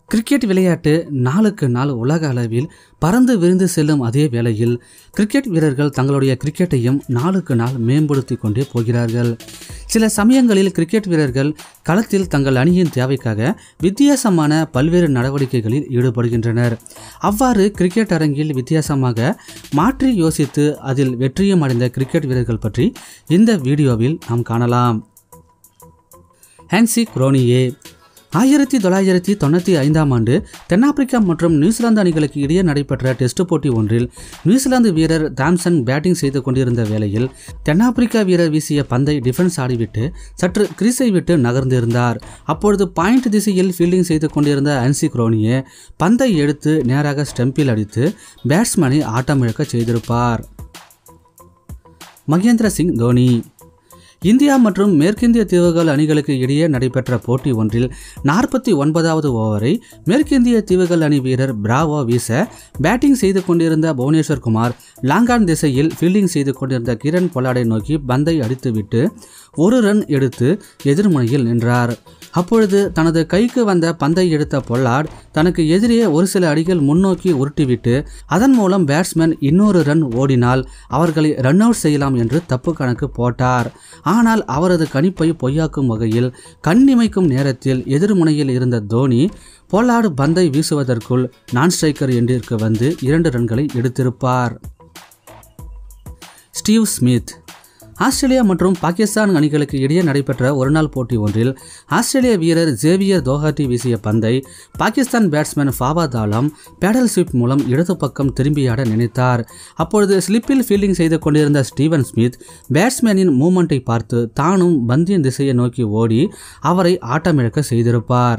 cricket விளையாட்டு நாளுக்கு நாள் உலக அளவில் பறந்து விரிந்து செல்லும் அதே வேளையில் கிரிக்கெட் வீரர்கள் தங்களுடைய கிரிக்கெட்டையும் நாளுக்கு நாள் மேம்படுத்தி கொண்டே போகிறார்கள் சில சமயங்களில் கிரிக்கெட் வீரர்கள் களத்தில் தங்கள் அணியின் தேவைக்காக வித்தியாசமான பல்வேறு நடவடிக்கைகளில் ஈடுபடுகின்றனர் அவ்வாறு கிரிக்கெட் அரங்கில் வித்தியாசமாக மாற்றி யோசித்து அதில் வெற்றியும் அடைந்த கிரிக்கெட் வீரர்கள் பற்றி இந்த வீடியோவில் நாம் காணலாம் ஹான்சி குரோனியே ஆயிரத்தி தொள்ளாயிரத்தி தொண்ணூற்றி ஐந்தாம் ஆண்டு தென்னாப்பிரிக்கா மற்றும் நியூசிலாந்து அணிகளுக்கு இடையே நடைபெற்ற டெஸ்ட் போட்டி ஒன்றில் நியூசிலாந்து வீரர் தாம்சன் பேட்டிங் செய்து கொண்டிருந்த வேளையில் தென்னாப்பிரிக்கா வீரர் வீசிய பந்தை டிஃபென்ஸ் ஆடிவிட்டு சற்று கிரீஸை விட்டு நகர்ந்திருந்தார் அப்பொழுது பாயிண்ட் திசையில் ஃபீல்டிங் செய்து கொண்டிருந்த அன்சி குரோனியே பந்தை எடுத்து நேராக ஸ்டம்பில் அடித்து பேட்ஸ்மேனை ஆட்டமிழக்க செய்திருப்பார் மகேந்திர சிங் தோனி இந்தியா மற்றும் மேற்கிந்திய தீவுகள் அணிகளுக்கு இடையே நடைபெற்ற போட்டி ஒன்றில் நாற்பத்தி ஒன்பதாவது ஓவரை மேற்கிந்திய தீவுகள் அணி வீரர் பிராவோ வீச பேட்டிங் செய்து கொண்டிருந்த புவனேஸ்வர் குமார் லாங்கான் திசையில் ஃபீல்டிங் செய்து கொண்டிருந்த கிரண் பொலாடை நோக்கி பந்தை அடித்துவிட்டு ஒரு ரன் எடுத்து எதிர்முனையில் நின்றார் அப்பொழுது தனது கைக்கு வந்த பந்தை எடுத்த பொல்லாட் தனக்கு எதிரே ஒரு சில அடிகள் முன்னோக்கி உருட்டிவிட்டு அதன் மூலம் பேட்ஸ்மேன் இன்னொரு ரன் ஓடினால் அவர்களை ரன் அவுட் செய்யலாம் என்று தப்பு கணக்கு போட்டார் ஆனால் அவரது கணிப்பை பொய்யாக்கும் வகையில் கண்ணிமைக்கும் நேரத்தில் எதிர்முனையில் இருந்த தோனி பொல்லாடு பந்தை வீசுவதற்குள் நான் ஸ்ட்ரைக்கர் என்றிற்கு வந்து இரண்டு ரன்களை எடுத்திருப்பார் ஸ்டீவ் ஸ்மித் ஆஸ்திரேலியா மற்றும் பாகிஸ்தான் அணிகளுக்கு இடையே நடைபெற்ற ஒருநாள் போட்டி ஒன்றில் ஆஸ்திரேலிய வீரர் ஜேவியர் தோஹாட்டி வீசிய பந்தை Pakistan batsman Fawad Alam paddle sweep மூலம் இடது பக்கம் திரும்பியாட நினைத்தார் அப்பொழுது ஸ்லிப்பில் ஃபீல்டிங் செய்து கொண்டிருந்த ஸ்டீவன் ஸ்மித் பேட்ஸ்மேனின் மூமெண்ட்டை பார்த்து தானும் பந்தியின் திசையை நோக்கி ஓடி அவரை ஆட்டமிழக்க செய்திருப்பார்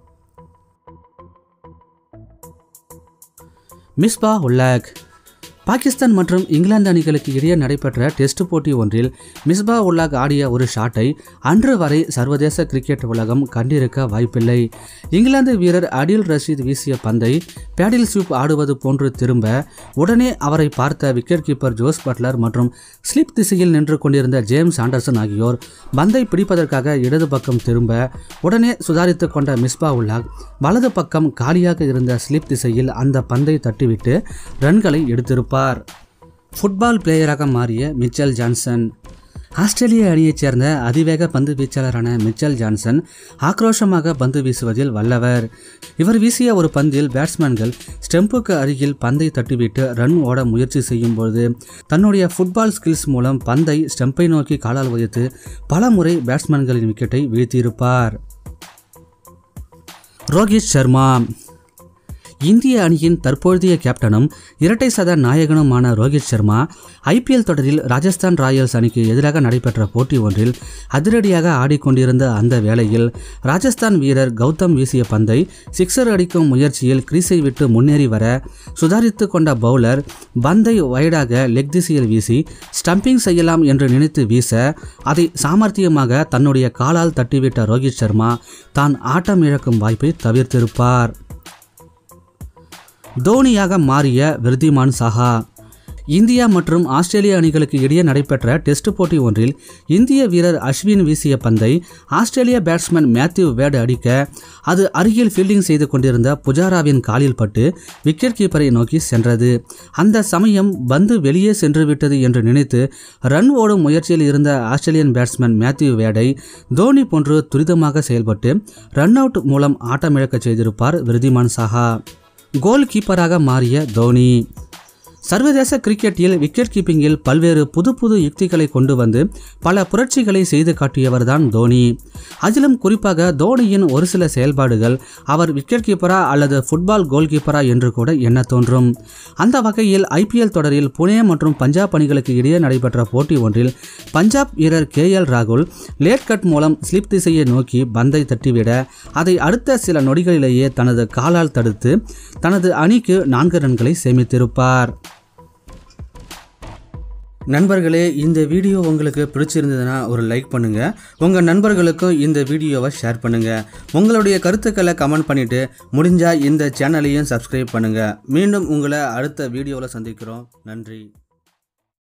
மிஸ்பா உல்லாக் பாகிஸ்தான் மற்றும் இங்கிலாந்து அணிகளுக்கு இடையே நடைபெற்ற டெஸ்ட் போட்டி ஒன்றில் மிஸ்பா உல்லாக் ஆடிய ஒரு ஷாட்டை அன்று வரை சர்வதேச கிரிக்கெட் உலகம் கண்டிருக்க வாய்ப்பில்லை இங்கிலாந்து வீரர் அடில் ரஷீத் வீசிய பந்தை பேடில் ஸ்வீப் ஆடுவது போன்று திரும்ப உடனே அவரை பார்த்த விக்கெட் கீப்பர் ஜோஸ் பட்லர் மற்றும் ஸ்லிப் திசையில் நின்று கொண்டிருந்த ஜேம்ஸ் ஆண்டர்சன் ஆகியோர் பந்தை பிடிப்பதற்காக இடது பக்கம் திரும்ப உடனே சுதாரித்து கொண்ட மிஸ்பா உல்லாக் வலது பக்கம் காலியாக இருந்த ஸ்லிப் திசையில் அந்த பந்தை தட்டிவிட்டு ரன்களை எடுத்திருப்பார் இருப்பார் ஃபுட்பால் பிளேயராக மாறிய மிச்சல் ஜான்சன் ஆஸ்திரேலிய அணியைச் சேர்ந்த அதிவேக பந்து வீச்சாளரான மிச்சல் ஜான்சன் ஆக்ரோஷமாக பந்து வீசுவதில் வல்லவர் இவர் வீசிய ஒரு பந்தில் பேட்ஸ்மேன்கள் ஸ்டெம்புக்கு அருகில் பந்தை தட்டிவிட்டு ரன் ஓட முயற்சி செய்யும் பொழுது தன்னுடைய ஃபுட்பால் ஸ்கில்ஸ் மூலம் பந்தை ஸ்டெம்பை நோக்கி காலால் உதைத்து பல முறை பேட்ஸ்மேன்களின் விக்கெட்டை வீழ்த்தியிருப்பார் ரோஹித் சர்மா இந்திய அணியின் தற்போதைய கேப்டனும் இரட்டை சத நாயகனுமான ரோஹித் சர்மா ஐபிஎல் தொடரில் ராஜஸ்தான் ராயல்ஸ் அணிக்கு எதிராக நடைபெற்ற போட்டி ஒன்றில் அதிரடியாக ஆடிக்கொண்டிருந்த அந்த வேளையில் ராஜஸ்தான் வீரர் கௌதம் வீசிய பந்தை சிக்ஸர் அடிக்கும் முயற்சியில் கிரீஸை விட்டு முன்னேறி வர சுதாரித்து கொண்ட பவுலர் பந்தை வைடாக லெக் திசையில் வீசி ஸ்டம்பிங் செய்யலாம் என்று நினைத்து வீச அதை சாமர்த்தியமாக தன்னுடைய காலால் தட்டிவிட்ட ரோஹித் சர்மா தான் ஆட்டம் இழக்கும் வாய்ப்பை தவிர்த்திருப்பார் தோனியாக மாறிய விருதிமான் சாஹா இந்தியா மற்றும் ஆஸ்திரேலிய அணிகளுக்கு இடையே நடைபெற்ற டெஸ்ட் போட்டி ஒன்றில் இந்திய வீரர் அஸ்வின் வீசிய பந்தை ஆஸ்திரேலிய பேட்ஸ்மேன் மேத்யூ வேட் அடிக்க அது அருகில் ஃபீல்டிங் செய்து கொண்டிருந்த புஜாராவின் காலில் பட்டு விக்கெட் கீப்பரை நோக்கி சென்றது அந்த சமயம் பந்து வெளியே சென்று விட்டது என்று நினைத்து ரன் ஓடும் முயற்சியில் இருந்த Australian batsman Matthew Wade Dhoni போன்று துரிதமாக செயல்பட்டு ரன் அவுட் மூலம் ஆட்டமிழக்க செய்திருப்பார் விருதிமான் சாஹா கோல் கீப்பராக மாறிய தோனி சர்வதேச கிரிக்கெட்டில் விக்கெட் கீப்பிங்கில் பல்வேறு புது புது யுக்திகளை கொண்டு வந்து பல புரட்சிகளை செய்து காட்டியவர்தான் தோனி அதிலும் குறிப்பாக தோனியின் ஒரு சில செயல்பாடுகள் அவர் விக்கெட் கீப்பரா அல்லது ஃபுட்பால் கோல் கீப்பரா என்று கூட எண்ண தோன்றும் அந்த வகையில் ஐபிஎல் தொடரில் புனே மற்றும் பஞ்சாப் அணிகளுக்கு இடையே நடைபெற்ற போட்டி ஒன்றில் பஞ்சாப் வீரர் கே எல் ராகுல் லேட் கட் மூலம் ஸ்லிப் திசையை நோக்கி பந்தை தட்டிவிட அதை அடுத்த சில நொடிகளிலேயே தனது காலால் தடுத்து தனது அணிக்கு நான்கு ரன்களை சேமித்திருப்பார் நண்பர்களே இந்த வீடியோ உங்களுக்கு பிடிச்சிருந்ததுன்னா ஒரு லைக் பண்ணுங்கள் உங்கள் நண்பர்களுக்கும் இந்த வீடியோவை ஷேர் பண்ணுங்கள் உங்களுடைய கருத்துக்களை கமெண்ட் பண்ணிவிட்டு முடிஞ்சால் இந்த சேனலையும் சப்ஸ்கிரைப் பண்ணுங்கள் மீண்டும் உங்களை அடுத்த வீடியோவில் சந்திக்கிறோம் நன்றி